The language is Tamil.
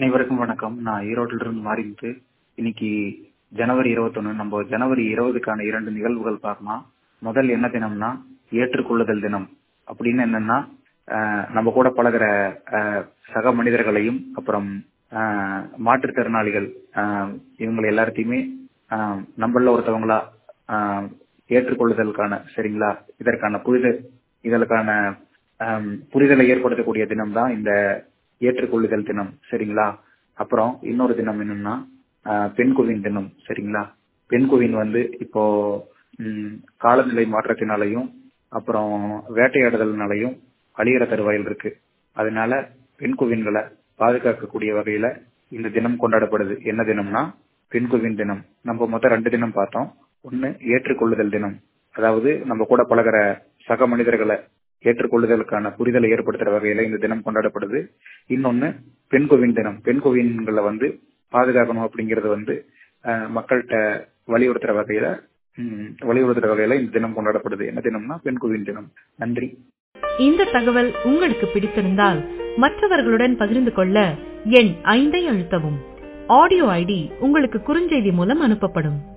அனைவருக்கும் வணக்கம் நான் ஈரோட்டில இருந்து மாறிட்டு இன்னைக்கு ஜனவரி இருபத்தொன்னு நம்ம ஜனவரி இருபதுக்கான இரண்டு நிகழ்வுகள் பார்க்கலாம் முதல் என்ன தினம்னா ஏற்றுக்கொள்ளுதல் தினம் அப்படின்னு என்னன்னா ஆஹ் நம்ம கூட பழகுற ஆஹ் சக மனிதர்களையும் அப்புறம் ஆஹ் மாற்றுத்திறனாளிகள் ஆஹ் இவங்களை எல்லாத்தையுமே ஆஹ் நம்மள ஒருத்தவங்களா ஆஹ் ஏற்றுக்கொள்ளுதலுக்கான சரிங்களா இதற்கான புரிதல் இதற்கான ஆஹ் புரிதலை ஏற்படுத்தக்கூடிய தினம் தான் இந்த ஏற்றுக்கொள்ளுதல் தினம் சரிங்களா அப்புறம் இன்னொரு தினம் என்னன்னா ஆஹ் பெண் குவின் தினம் சரிங்களா பெண் குவின் வந்து இப்போ ம், காலநிலை மாற்றத்தினாலையும் அப்புறம் வேட்டையாடுதல்னாலையும் அழியிற தருவாயில் இருக்கு அதனால பெண் குவின்களை பாதுகாக்கக்கூடிய வகையில இந்த தினம் கொண்டாடப்படுது என்ன தினம்னா பெண் குவின் தினம் நம்ம மொத்தம் ரெண்டு தினம் பார்த்தோம் ஒன்னு ஏற்றுக்கொள்ளுதல் தினம் அதாவது நம்ம கூட பழகுற சக மனிதர்களை ஏற்றுக்கொள்ளுதலுக்கான புரிதலை ஏற்படுத்துற வகையில இந்த தினம் கொண்டாடப்படுது இன்னொன்னு பெண் கோவின் தினம் பெண் கோவின்களை வந்து பாதுகாக்கணும் அப்படிங்கறது வந்து அஹ், மக்கள்கிட்ட வலியுறுத்துற வகையில ம், வலியுறுத்துற வகையில இந்த தினம் கொண்டாடப்படுது என்ன தினம்னா பெண் கோவின் தினம் நன்றி இந்த தகவல் உங்களுக்கு பிடித்திருந்தால் மற்றவர்களுடன் பகிர்ந்து கொள்ள எண் ஐந்தை அழுத்தவும் ஆடியோ ஐடி உங்களுக்கு குறுஞ்செய்தி மூலம் அனுப்பப்படும்